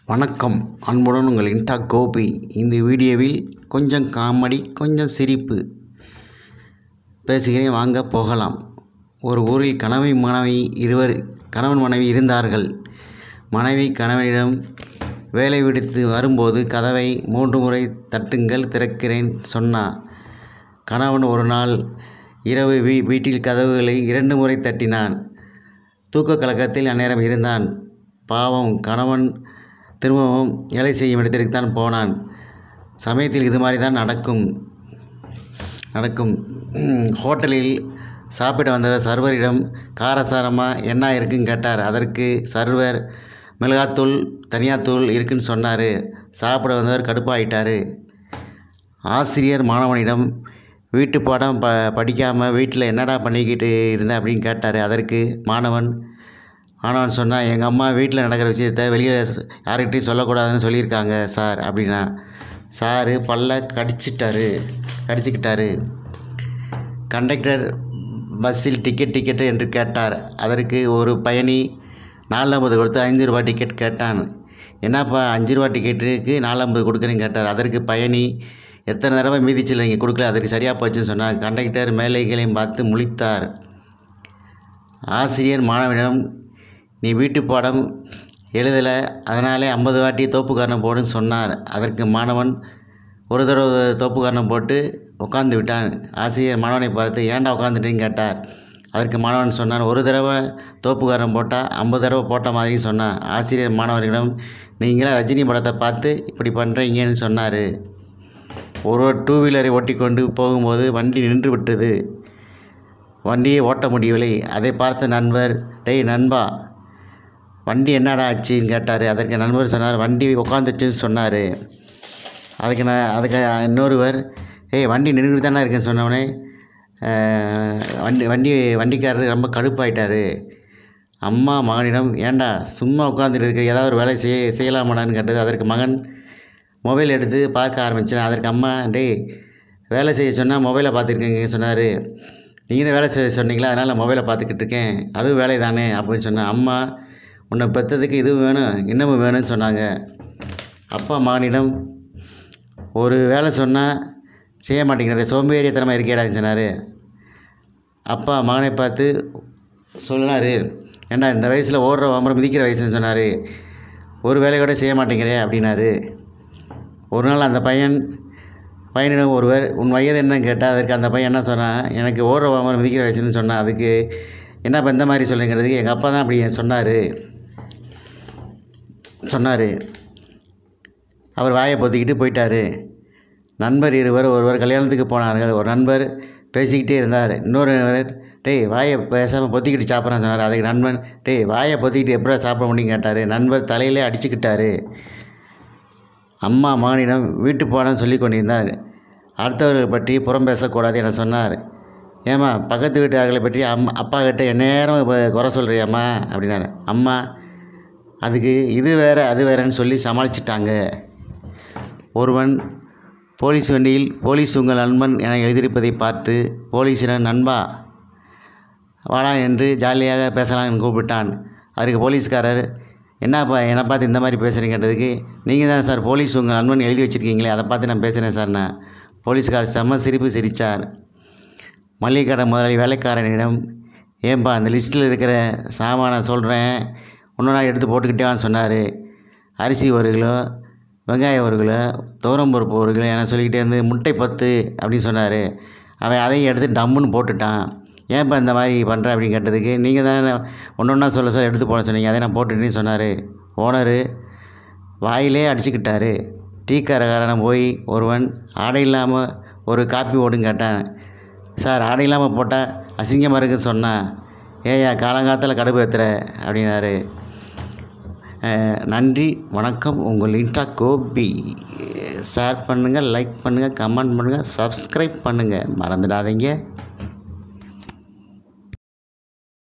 வணக்கம் அன்புடன் உங்கள் இன்டா கோபி இந்த வீடியோவில் கொஞ்சம் காமெடி கொஞ்சம் சிரிப்பு பேசுகிறேன் வாங்க போகலாம் ஒரு ஊரில் கணவன் மனைவி இருவர் கணவன் மனைவி இருந்தார்கள் மனைவி கணவனிடம் வேலை விடுத்து வரும்போது கதவை மூன்று முறை தட்டுங்கள் திறக்கிறேன் சொன்னார் கணவன் ஒரு நாள் இரவு வீ வீட்டில் கதவுகளை இரண்டு முறை தட்டினான் தூக்க கலக்கத்தில் அந்நேரம் இருந்தான் பாவம் கணவன் திரும்பவும் வேலை செய்யும் இடத்திற்கு தான் போனான் சமயத்தில் இது மாதிரி தான் நடக்கும் நடக்கும் ஹோட்டலில் சாப்பிட வந்தவர் சர்வரிடம் காரசாரமாக என்ன இருக்குன்னு கேட்டார் அதற்கு சர்வர் மிளகாத்தூள் தனியாத்தூள் இருக்குன்னு சொன்னார் சாப்பிட வந்தவர் கடுப்பாயிட்டார் ஆசிரியர் மாணவனிடம் வீட்டு பாடம் ப படிக்காமல் வீட்டில் என்னடா பண்ணிக்கிட்டு இருந்த அப்படின்னு கேட்டார் அதற்கு மாணவன் மாணவன் சொன்னால் எங்கள் அம்மா வீட்டில் நடக்கிற விஷயத்த வெளியில் யாருக்கிட்டையும் சொல்லக்கூடாதுன்னு சொல்லியிருக்காங்க சார் அப்படின்னா சாரு பல்ல கடிச்சிட்டாரு கடிச்சிக்கிட்டாரு கண்டக்டர் பஸ்ஸில் டிக்கெட் டிக்கெட்டு என்று கேட்டார் அதற்கு ஒரு பயணி நாலு ஐம்பது கொடுத்து ஐந்து ரூபாய் டிக்கெட் கேட்டான் என்னப்பா அஞ்சு ரூபா டிக்கெட்டுக்கு நாலு ஐம்பது கொடுக்குறேன்னு கேட்டார் அதற்கு பயணி எத்தனை தடவை மீதிச்சில் நீங்கள் கொடுக்கல அதற்கு சரியாக போச்சுன்னு சொன்னார் கண்டக்டர் மேலைகளையும் பார்த்து முழித்தார் ஆசிரியர் மாணவனிடம் நீ வீட்டு பாடம் எழுதலை அதனாலே ஐம்பது வாட்டி தோப்பு காரணம் போடுன்னு சொன்னார் அதற்கு மாணவன் ஒரு தடவை தோப்பு காரணம் போட்டு உட்காந்து விட்டான் ஆசிரியர் மாணவனை பார்த்து ஏன்டா உட்காந்துட்டேன்னு கேட்டார் அதற்கு மாணவன் சொன்னான் ஒரு தடவை தோப்பு காரணம் போட்டால் ஐம்பது தடவை போட்ட மாதிரி சொன்னான் ஆசிரியர் மாணவர்களிடம் நீங்களாம் ரஜினி படத்தை பார்த்து இப்படி பண்ணுறீங்கன்னு சொன்னார் ஒரு டூ வீலரை ஓட்டிக்கொண்டு போகும்போது வண்டி நின்று விட்டது வண்டியை ஓட்ட முடியவில்லை அதை பார்த்த நண்பர் டேய் நண்பா வண்டி என்னடா ஆச்சுன்னு கேட்டார் அதற்கு நண்பர் சொன்னார் வண்டி உட்காந்துச்சுன்னு சொன்னார் அதுக்கு நான் அதுக்கு இன்னொருவர் ஏய் வண்டி நின்றுட்டு தானே இருக்குன்னு சொன்னவொடனே வண்டி வண்டி வண்டிக்காரர் ரொம்ப கடுப்பாயிட்டார் அம்மா மகனிடம் ஏண்டா சும்மா உட்காந்துட்டு இருக்க ஏதாவது ஒரு வேலை செய்ய செய்யலாமாடான்னு கேட்டது அதற்கு மகன் மொபைல் எடுத்து பார்க்க ஆரம்பித்தேன் அதற்கு அம்மா டேய் வேலை செய்ய சொன்னால் மொபைலை பார்த்துருக்கீங்க சொன்னார் நீங்கள் தான் வேலை செய்ய சொன்னீங்களா அதனால் மொபைலை பார்த்துக்கிட்டு இருக்கேன் அதுவும் வேலை தானே அப்படின்னு சொன்னேன் அம்மா உன்னை பெற்றதுக்கு இதுவும் வேணும் இன்னமும் வேணும்னு சொன்னாங்க அப்பா மகனிடம் ஒரு வேலை சொன்னால் செய்ய மாட்டேங்கிறாரு சோம்பேறித்தனமாக இருக்கேடான்னு சொன்னார் அப்பா மகனை பார்த்து சொன்னார் ஏண்டா இந்த வயசில் ஓடுற வாமரம் மிதிக்கிற வயசுன்னு சொன்னார் ஒரு வேலை கூட செய்ய மாட்டேங்கிறே அப்படின்னாரு ஒரு நாள் அந்த பையன் பையனிடம் ஒருவர் உன் வயது என்னன்னு கேட்டால் அதற்கு அந்த பையன் என்ன சொன்னான் எனக்கு ஓடுற வாமரம் மிதிக்கிற வயசுன்னு சொன்னான் அதுக்கு என்ன இப்போ இந்த மாதிரி சொல்லுங்கிறதுக்கு எங்கள் அப்பா தான் அப்படி சொன்னார் சொன்னார் அவர் வாயை பொத்திக்கிட்டு போயிட்டார் நண்பர் இருவர் ஒருவர் கல்யாணத்துக்கு போனார்கள் ஒரு நண்பர் பேசிக்கிட்டே இருந்தார் இன்னொரு நண்பர் டேய் வாயை பேசாமல் பொத்திக்கிட்டு சாப்பிட்றான்னு சொன்னார் அதுக்கு நண்பன் டேய் வாயை பொத்திக்கிட்டு எப்படா சாப்பிட முடியும்னு கேட்டார் நண்பர் தலையிலே அடிச்சுக்கிட்டாரு அம்மா மகனிடம் வீட்டு பாடம் சொல்லி கொண்டிருந்தார் அடுத்தவர்கள் பற்றி புறம் பேசக்கூடாது என சொன்னார் ஏம்மா பக்கத்து வீட்டார்களை பற்றி அம்மா அப்பா கிட்ட எந்நேரம் இப்போ குறை சொல்கிறியாம்மா அப்படின்னாரு அம்மா அதுக்கு இது வேறு அது வேறன்னு சொல்லி சமாளிச்சிட்டாங்க ஒருவன் போலீஸ் வண்டியில் போலீஸ் உங்கள் நண்பன் என எழுதியிருப்பதை பார்த்து போலீஸிடம் நண்பா வாடா என்று ஜாலியாக பேசலாம்னு கூப்பிட்டான் அதுக்கு போலீஸ்காரர் என்னப்பா என்னை பார்த்து இந்த மாதிரி பேசுகிறீங்க கேட்டதுக்கு நீங்கள் தானே சார் போலீஸ் உங்கள் நண்பன் எழுதி வச்சுருக்கீங்களே அதை பார்த்து நான் பேசுகிறேன் சார் நான் போலீஸ்காரர் செம்ம சிரிப்பு சிரித்தார் மளிகை கடை முதலாளி வேலைக்காரனிடம் ஏன்பா அந்த லிஸ்ட்டில் இருக்கிற சாமானை சொல்கிறேன் ஒன்று நாள் எடுத்து போட்டுக்கிட்டே வான்னு சொன்னார் அரிசி ஒரு கிலோ வெங்காயம் ஒரு கிலோ துவரம்பருப்பு ஒரு கிலோ என சொல்லிக்கிட்டே இருந்து முட்டை பத்து அப்படின்னு சொன்னார் அவன் அதையும் எடுத்து டம்முன்னு போட்டுட்டான் ஏன்ப்பா இந்த மாதிரி பண்ணுற அப்படின்னு கேட்டதுக்கு நீங்கள் தான் ஒன்று ஒன்றா சொல்ல சொல்ல எடுத்து போட சொன்னீங்க அதை நான் போட்டுட்டேன்னு சொன்னார் ஓனரு வாயிலே அடிச்சுக்கிட்டாரு டீக்காரக்காரனை போய் ஒருவன் ஆடை இல்லாமல் ஒரு காப்பி ஓடுன்னு கேட்டான் சார் ஆடை இல்லாமல் போட்டால் அசிங்கமாக இருக்குன்னு சொன்னான் ஏயா காலங்காலத்தில் கடுப்பு ஏற்றுற அப்படின்னாரு நன்றி வணக்கம் உங்கள் இன்டா கோபி ஷேர் பண்ணுங்கள் லைக் பண்ணுங்கள் கமெண்ட் பண்ணுங்கள் சப்ஸ்கிரைப் பண்ணுங்கள் மறந்துடாதீங்க